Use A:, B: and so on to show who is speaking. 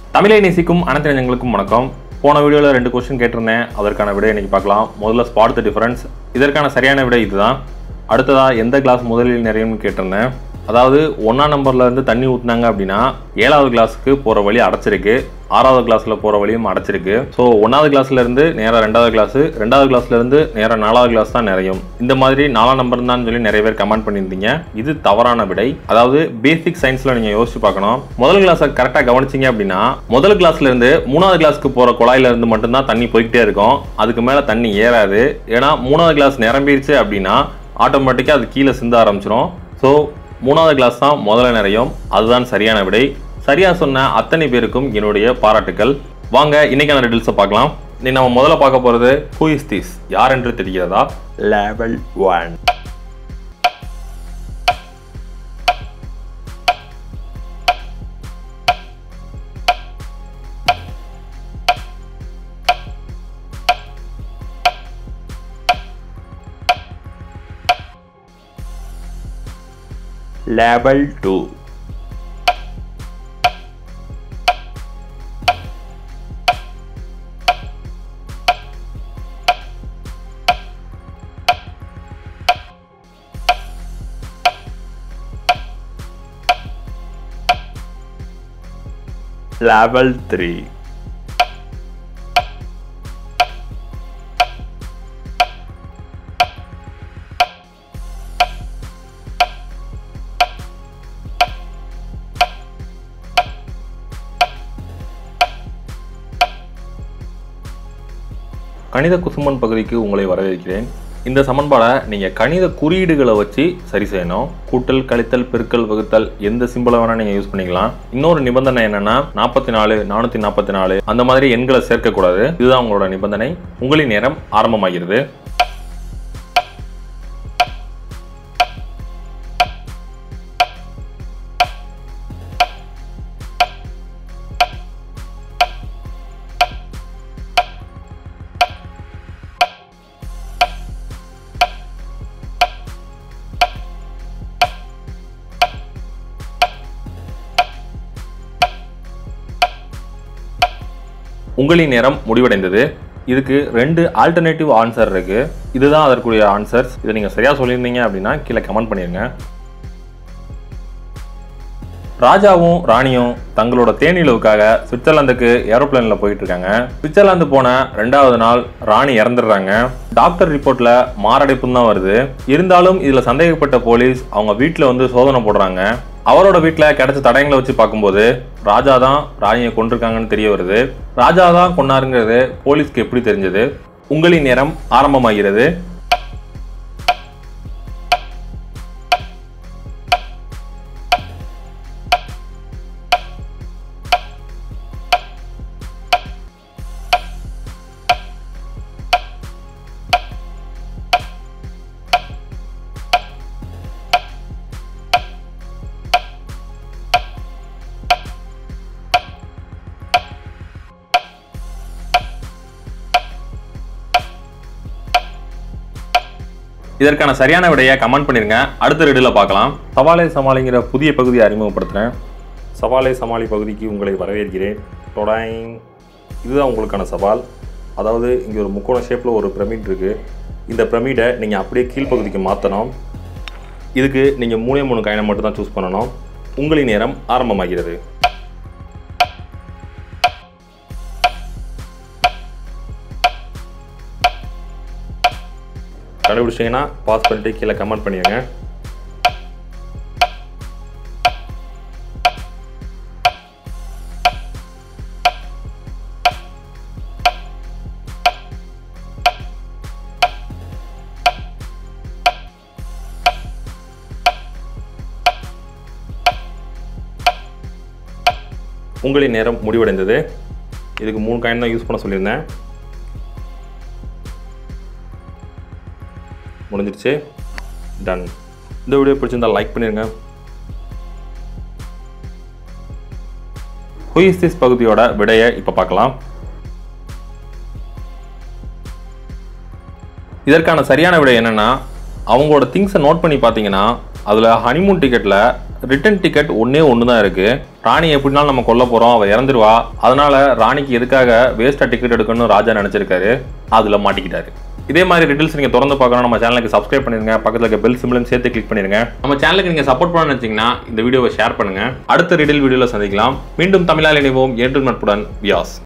A: தமிழை நேசிக்கும் அனைத்து நெஞ்சங்களுக்கும் வணக்கம் போன வீடியோவில் ரெண்டு கொஸ்டின் கேட்டிருந்தேன் அதற்கான விடை இன்னைக்கு பார்க்கலாம் முதல்ல ஸ்பாட் த டிஃபரன்ஸ் இதற்கான சரியான விடை இதுதான் அடுத்ததா எந்த கிளாஸ் முதலில் நிறையும்னு கேட்டிருந்தேன் அதாவது ஒன்றாம் நம்பர்ல இருந்து தண்ணி ஊற்றுனாங்க அப்படின்னா ஏழாவது கிளாஸுக்கு போகிற வழி அடைச்சிருக்கு ஆறாவது கிளாஸில் போகிற வழியும் அடைச்சிருக்கு ஸோ ஒன்றாவது கிளாஸ்ல இருந்து நேராக ரெண்டாவது கிளாஸ் ரெண்டாவது கிளாஸ்ல இருந்து நேராக நாலாவது கிளாஸ் தான் நிறையும் இந்த மாதிரி நாலாம் நம்பர் தான் சொல்லி நிறைய பேர் கமெண்ட் பண்ணியிருந்தீங்க இது தவறான விடை அதாவது பேசிக் சயின்ஸ்ல நீங்க யோசிச்சு பார்க்கணும் முதல் கிளாஸை கரெக்டாக கவனிச்சீங்க அப்படின்னா முதல் கிளாஸ்ல இருந்து மூணாவது கிளாஸ்க்கு போற குழாயில இருந்து மட்டும்தான் தண்ணி போய்கிட்டே இருக்கும் அதுக்கு மேல தண்ணி ஏறாது ஏன்னா மூணாவது கிளாஸ் நிரம்பிருச்சு அப்படின்னா ஆட்டோமேட்டிக்காக அது கீழே சிந்த ஆரம்பிச்சிடும் ஸோ மூணாவது கிளாஸ் தான் முதல்ல நிறையும் அதுதான் சரியான விடை சரியா சொன்ன அத்தனை பேருக்கும் என்னுடைய பாராட்டுக்கள் வாங்க இன்னைக்கான ரிடில்ஸை பார்க்கலாம் இன்னைக்கு நம்ம முதல்ல பார்க்க போறது ஹூ இஸ் திஸ் யார் என்று தெரிகிறதா level one level two level three கணித குசுமன் பகுதிக்கு உங்களை வரவேற்கிறேன் இந்த சமன்பாடை நீங்கள் கணித குறியீடுகளை வச்சு சரி செய்யணும் கூட்டல் கழித்தல் பெருக்கல் வகுத்தல் எந்த சிம்பிளை வேணால் நீங்கள் யூஸ் பண்ணிக்கலாம் இன்னொரு நிபந்தனை என்னன்னா நாற்பத்தி நாலு நானூற்றி நாற்பத்தி நாலு அந்த மாதிரி எண்களை சேர்க்கக்கூடாது இதுதான் உங்களோட நிபந்தனை உங்களின் நேரம் ஆரம்பமாகிறது உங்களின் நேரம் முடிவடைந்தது இதுக்கு ரெண்டு ஆல்டர்னேட்டிவ் ஆன்சர் இருக்கு இதுதான் அதற்குரிய ஆன்சர்ஸ் இதை நீங்கள் சரியாக சொல்லியிருந்தீங்க அப்படின்னா கீழே கமெண்ட் பண்ணிருங்க ராஜாவும் ராணியும் தங்களோட தேனிலவுக்காக சுவிட்சர்லாந்துக்கு ஏரோப்ளேனில் போயிட்டு இருக்காங்க சுவிட்சர்லாந்து போன ரெண்டாவது நாள் ராணி இறந்துடுறாங்க டாக்டர் ரிப்போர்ட்ல மாரடைப்புன்னு தான் வருது இருந்தாலும் இதுல சந்தேகப்பட்ட போலீஸ் அவங்க வீட்டில் வந்து சோதனை போடுறாங்க அவரோட வீட்டில் கிடைச்ச தடயங்களை வச்சு பார்க்கும்போது ராஜா தான் ராணியை கொண்டிருக்காங்கன்னு தெரிய வருது ராஜா தான் கொன்னாருங்கிறது போலீஸ்க்கு எப்படி தெரிஞ்சது உங்களின் நேரம் ஆரம்பமாகிறது இதற்கான சரியான விடையை கமெண்ட் பண்ணிருங்க அடுத்த ரெடில் பார்க்கலாம் சவாலை சமாளிங்கிற புதிய பகுதியை அறிமுகப்படுத்துகிறேன் சவாலை சமாளி பகுதிக்கு உங்களை வரவேற்கிறேன் டொடாயிங் இதுதான் உங்களுக்கான சவால் அதாவது இங்கே ஒரு முக்கோண ஷேப்பில் ஒரு பிரமிட் இருக்குது இந்த பிரமிடை நீங்கள் அப்படியே கீழ்ப்பகுதிக்கு மாற்றணும் இதுக்கு நீங்கள் மூணே மூணு காயினை மட்டும் தான் சூஸ் பண்ணணும் உங்களின் நேரம் ஆரம்பமாகிறது கண்டுபிடிச்சிங்கன்னா பாஸ் பண்ணிட்டு கீழே கமெண்ட் பண்ணிடுங்க உங்களின் நேரம் முடிவடைந்தது இதுக்கு மூணு காயின் தான் யூஸ் பண்ண சொல்லியிருந்தேன் முடிஞ்சிருச்சு டன் இந்த வீடியோ பிடிச்சிருந்தா லைக் பண்ணிருங்க ஹூஇஸ் திஸ் பகுதியோட விடையை இப்போ பார்க்கலாம் இதற்கான சரியான விடை என்னன்னா அவங்களோட திங்ஸை நோட் பண்ணி பார்த்தீங்கன்னா அதில் ஹனிமூன் டிக்கெட்டில் ரிட்டன் டிக்கெட் ஒன்னே ஒன்று தான் இருக்கு ராணி எப்படினாலும் நம்ம கொல்ல போறோம் அவ இறந்துருவா அதனால ராணிக்கு எதுக்காக வேஸ்டா டிக்கெட் எடுக்கணும்னு ராஜா நினைச்சிருக்காரு அதுல மாட்டிக்கிட்டாரு இதே மாதிரி ரிடில்ஸ் நீங்க திறந்து பார்க்கணும் நம்ம சேனலுக்கு சப்ஸ்கிரைப் பண்ணிருங்க பக்கத்துல இருக்க பெல் சிம்பிளும் சேர்த்து கிளிக் பண்ணிருங்க நம்ம சேனலுக்கு நீங்க சப்போர்ட் பண்ண நினைச்சீங்கன்னா இந்த வீடியோவை ஷேர் பண்ணுங்க அடுத்த ரிடில் வீடியோல சந்திக்கலாம் மீண்டும் தமிழால் இணைவோம் என்று நட்புடன் வியாஸ்